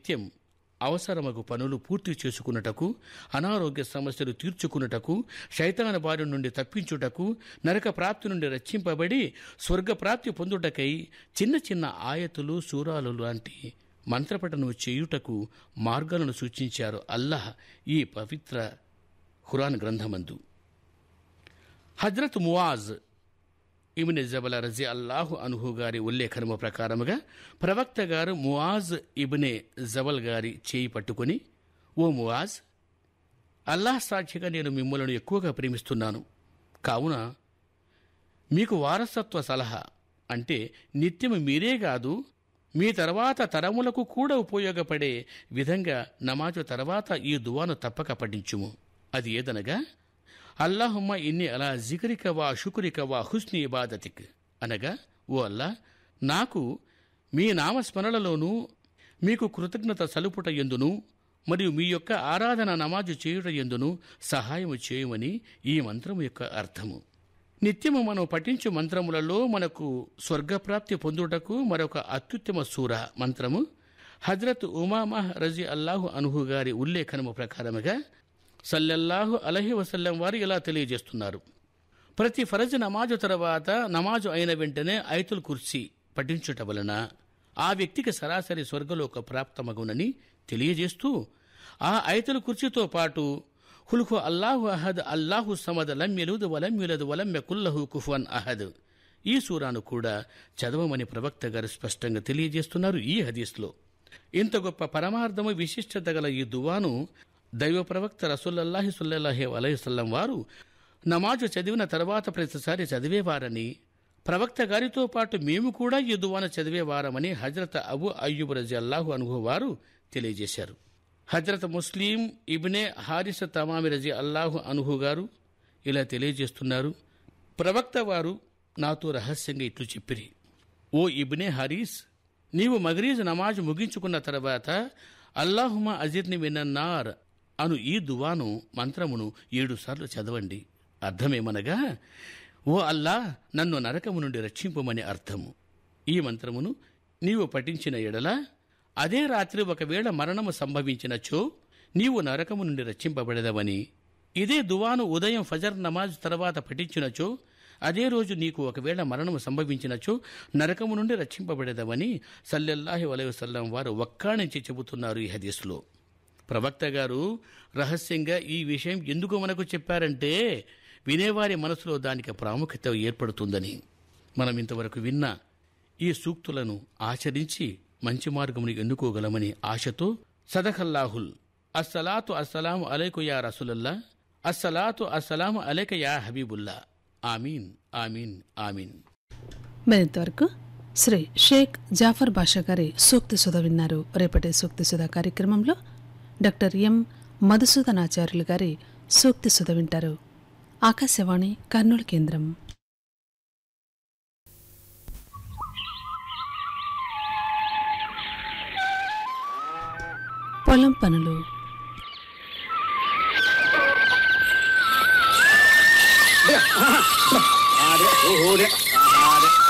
నిత్యం అవసరమగు పనులు పూర్తి చేసుకున్నటకు అనారోగ్య సమస్యలు తీర్చుకున్నటకు శైతాన బారి నుండి తప్పించుటకు నరక ప్రాప్తి నుండి రక్షింపబడి స్వర్గప్రాప్తి పొందుటకై చిన్న చిన్న ఆయతులు సూరాలు లాంటి మంత్రపటను చేయుటకు మార్గాలను సూచించారు అల్లాహ్ ఈ పవిత్ర ఖురాన్ గ్రంథమందు హజ్రత్ మువాజ్ ఇబిన్ జబల రజీ అల్లాహు అనుహు గారి ఉల్లేఖనము ప్రకారముగా ప్రవక్త గారు మువాజ్ ఇబ్నే జబల్ గారి చేయి పట్టుకొని ఓ మువాజ్ అల్లాహ్ సాక్షిగా నేను మిమ్మల్ని ఎక్కువగా ప్రేమిస్తున్నాను కావున మీకు వారసత్వ సలహా అంటే నిత్యం మీరే కాదు మీ తర్వాత తరములకు కూడా ఉపయోగపడే విధంగా నమాజు తర్వాత ఈ దువాను తప్పక పఠించుము అది ఏదనగా అల్లాహుమ్మ ఇన్ని అలా జికరిక వా షుకురిక వా హుస్ని ఇబాదతిక్ అనగా ఓ అల్లా నాకు మీ నామస్మరణలోనూ మీకు కృతజ్ఞత సలుపుట ఎందును మరియు మీ యొక్క ఆరాధన నమాజు చేయుట ఎందును సహాయము చేయమని ఈ మంత్రము యొక్క అర్థము నిత్యము మనం పఠించు మంత్రములలో మనకు స్వర్గప్రాప్తి పొందుటకు మరొక అత్యుత్తమ సూర మంత్రము హజ్రత్ ఉమామా రజీ అల్లాహు అనుహు గారి ఉల్లేఖనము ప్రకారముగా సల్లల్లాహు అలహి వసల్లం వారు ఇలా తెలియజేస్తున్నారు ప్రతి ఫరజ్ నమాజు తర్వాత నమాజు అయిన వెంటనే ఐతుల్ కుర్సీ పఠించుట వలన ఆ వ్యక్తికి సరాసరి స్వర్గలోక ప్రాప్తమగునని తెలియజేస్తూ ఆ ఐతుల్ కుర్చీతో పాటు హుల్హు అల్లాహు అహద్ అల్లాహు సమద్ లం యలుద్ వలం యులద్ వలం యకుల్లహు కుఫువన్ అహద్ ఈ సూరాను కూడా చదవమని ప్రవక్త గారు స్పష్టంగా తెలియజేస్తున్నారు ఈ హదీస్లో ఇంత గొప్ప పరమార్థము విశిష్టత గల ఈ దువాను దైవ ప్రవక్త రసూలల్లాహి సుల్లల్లాహి అలైవల్లం వారు నమాజు చదివిన తర్వాత ప్రతిసారి చదివేవారని ప్రవక్త గారితో పాటు మేము కూడా ఈ దువాను చదివేవారమని హజరత్ అబు అయ్యూబ్ రజీ అల్లాహు అనుహు వారు తెలియజేశారు హజరత్ ముస్లిం ఇబ్నే హారిస తమామి రజీ అల్లాహు అనుహు గారు ఇలా తెలియజేస్తున్నారు ప్రవక్త వారు నాతో రహస్యంగా ఇట్లు చెప్పిరి ఓ ఇబ్నే హరీస్ నీవు మగరీజ్ నమాజ్ ముగించుకున్న తర్వాత అల్లాహుమ అజిర్ని మినన్నార్ అను ఈ దువాను మంత్రమును ఏడుసార్లు చదవండి అర్థమేమనగా ఓ అల్లా నన్ను నరకము నుండి రక్షింపమని అర్థము ఈ మంత్రమును నీవు పఠించిన ఎడల అదే రాత్రి ఒకవేళ మరణము సంభవించినచో నీవు నరకము నుండి రక్షింపబడదవని ఇదే దువాను ఉదయం ఫజర్ నమాజ్ తర్వాత పఠించినచో అదే రోజు నీకు ఒకవేళ మరణము సంభవించినచో నరకము నుండి రక్షింపబడదవని సల్లెల్లాహి వసల్లం వారు ఒక్కాణించి చెబుతున్నారు ఈ హదీస్లో ప్రవక్త గారు రహస్యంగా ఈ విషయం ఎందుకు మనకు చెప్పారంటే వినేవారి మనసులో దానికి ప్రాముఖ్యత ఏర్పడుతుందని మనం ఇంతవరకు విన్న ఈ సూక్తులను ఆచరించి మంచి మార్గమును ఎన్నుకోగలమని ఆశతో సదఖల్లాహుల్ అస్సలాతు అస్సలాము అలైకు యా రసూలల్లా అస్సలాతు అస్సలాము అలైక యా హబీబుల్లా ఆమీన్ ఆమీన్ ఆమీన్ మరింతవరకు శ్రీ షేక్ జాఫర్ బాషా గారి సూక్తి సుధ విన్నారు రేపటి సూక్తి సుధ కార్యక్రమంలో డాక్టర్ ఎం మధుసూదనాచార్యులు గారి సూక్తి సుధ వింటారు ఆకాశవాణి కర్నూలు కేంద్రం పొలం పనులు Ah, det. Oh, det.